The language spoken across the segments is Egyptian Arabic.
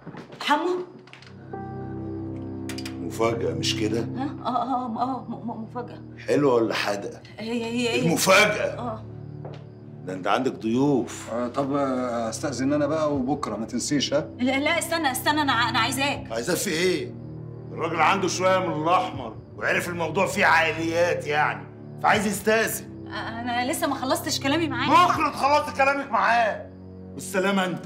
حمو مفاجأة مش كده؟ ها اه اه اه م- م- مفاجأة حلوة ولا حادقة؟ هي هي هي المفاجأة اه ده انت عندك ضيوف آه طب آه، استأذن انا بقى وبكره ما تنسيش ها لا لا استنى استنى انا ع- انا عايزاك عايزاه في ايه؟ الراجل عنده شوية من الأحمر وعرف الموضوع فيه عائليات يعني فعايز يستأذن انا لسه ما خلصتش كلامي معاك مخلط خلصت كلامك معاه بالسلامة انت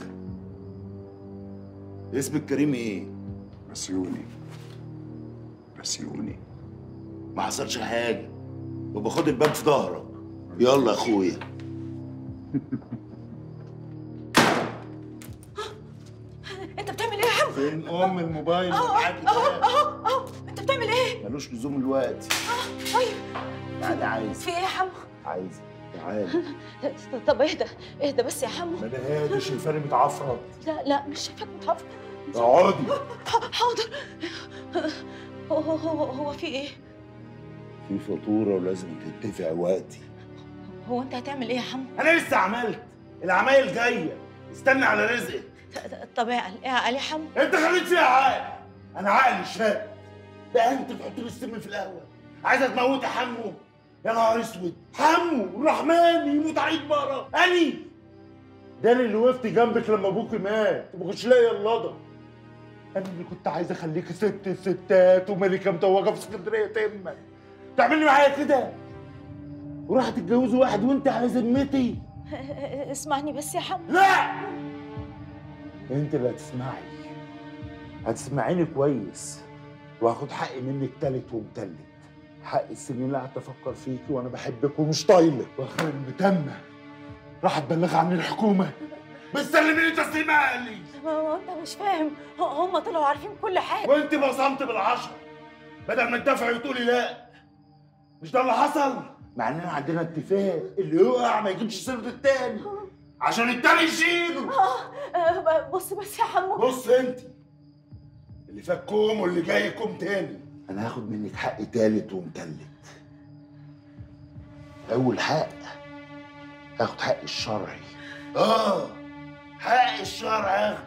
اسمك كريم ايه؟ بسيوني بسيوني ما حصلش حاجة وباخد الباب في ظهرك يلا يا اخويا انت بتعمل ايه يا حمو فين ام الموبايل اهو معاك اهو ده؟ اهو اهو انت بتعمل ايه ملوش لزوم الوقت طيب تعالى عايز في ايه يا حمو عايز تعالى طب اهدى اهدى بس يا حمو ما انا هادي شايفاني متعفرت لا لا مش شايفاك متعفر اقعدي ح- حاضر هو هو هو, هو في ايه في فاتورة ولازم تدفع وقتي هو انت هتعمل ايه يا حمو انا لسه عملت العمايل جايه استنى على رزقك طب اعقل اعقل يا حمو انت خليك فيها عقل انا عقلي شاب ده انت تحط لي السم في القهوه عايزه تموتي حمو يا نهار اسود حمو الرحمن يموت عليك بقرة اني ده أنا اللي وقفت جنبك لما ابوك مات وما كنتش لاقي اللضا انا اللي كنت عايز اخليك ست الستات وملكه متوجه في اسكندريه تما تعملي معايا كده وراح تتجوزي واحد وانت على ذمتي اسمعني بس يا حمو لا انت اللي هتسمعي هتسمعيني كويس وهاخد حقي منك تالت ومتلت حق السنين اللي قعدت افكر فيكي وانا بحبك ومش طايلك واخر المتمه راح تبلغ عن الحكومه بتسلميني تسليم اهلي ما هو انت مش فاهم ه- هم طلعوا عارفين كل حاجه وانت بصمت بالعشرة بدل ما تدافعي وتقولي لا مش ده اللي حصل مع اننا عندنا اتفاق اللي يقع ما يجيبش سيرة التاني عشان التاني يشيله آه، بص بس يا حمو بص انت اللي فات كوم واللي جاي كوم تاني انا هاخد منك حق تالت ومتلت اول حق هاخد حق الشرعي اه حق الشرع هاخد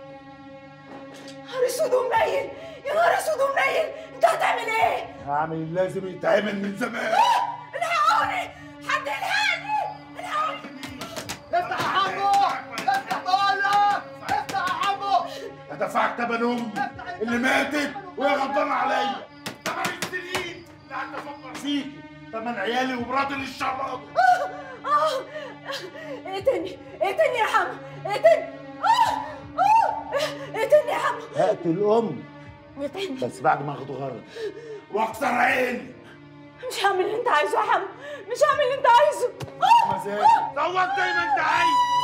نهار اسود ومنيل يا نهار اسود ومنيل انت هتعمل ايه؟ هعمل اللازم يتعمل من زمان الحقوني حد يلحقني الحقوني افتح يا حمو افتح بقول لك افتح يا حمو هدفعك تمن امي اللي ماتت وهي غضبانه عليا تمن السنين اللي قعدت افكر فيكي تمن عيالي ومراتي اللي الشراب اه اقتلني اقتلني يا حمو اقتلني اه اه اقتلني يا حمو هقتل امي اقتلني بس بعد ما اخد غرض واكسر عيني مش هعمل اللي انت عايزه يا حمو مش هعمل اللي انت عايزه اه مزاج صوت زي ما انت عايز